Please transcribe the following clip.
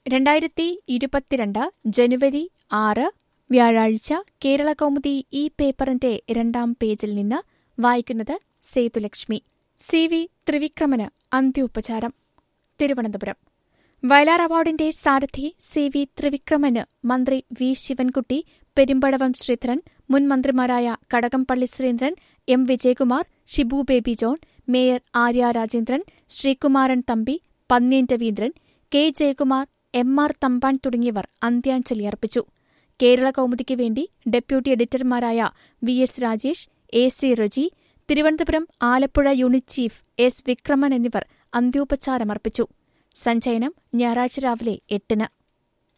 രണ്ടായിരത്തി ഇരുപത്തിരണ്ട് ജനുവരി ആറ് വ്യാഴാഴ്ച കേരളകൗമുദി ഈ പേപ്പറിന്റെ രണ്ടാം പേജിൽ നിന്ന് വായിക്കുന്നത് സേതുലക്ഷ്മി സി വി ത്രിവിക്രമന് അന്ത്യോപചാരം തിരുവനന്തപുരം വയലാർ അവാർഡിന്റെ സാരഥി സി വി ത്രിവിക്രമന് മന്ത്രി വി ശിവൻകുട്ടി പെരുമ്പടവം ശ്രീധരൻ മുൻ മന്ത്രിമാരായ Kadakampally Surendran M Vijayakumar Shibu Baby John mayor Arya Rajendran Sreekumaran Thampi Pannian Raveendran K Jayakumar M R Thampan തുടങ്ങിയവർ അന്ത്യാഞ്ജലി അർപ്പിച്ചു കേരള കൗമുദിക്ക് വേണ്ടി ഡെപ്യൂട്ടി എഡിറ്റർമാരായ V S Rajesh A C Reji Thiruvananthapuram Alappuzha unit chief S Vikraman എന്നിവർ അന്ത്യോപചാരമർപ്പിച്ചു സഞ്ചയനം ഞായറാഴ്ച രാവിലെ എട്ടിന്